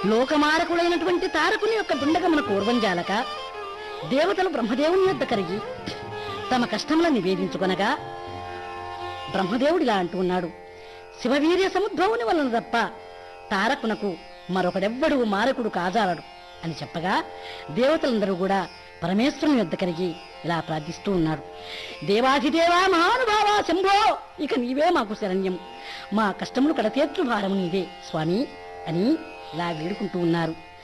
లోకమారకుడైనటువంటి తారకుని యొక్క దుండగమున పూర్వంజాలక దేవతలు బ్రహ్మదేవుని యొద్ద కరిగి తమ కష్టములను నివేదించుకొనగా బ్రహ్మదేవుడిలా అంటూ ఉన్నాడు శివవీర్య సముద్భవుని వలన తప్ప తారకునకు మరొకడెవ్వడు మారకుడు కాజాలడు అని చెప్పగా దేవతలందరూ కూడా పరమేశ్వరుని యొద్ద కలిగి ఇలా ప్రార్థిస్తూ ఉన్నారు దేవాధిదేవా మహానుభావ శంభో ఇక నీవే మాకు శరణ్యం మా కష్టములు కడతీర్చు భారము నీదే స్వామి అని ఇలా వేడుకుంటూ ఉన్నారు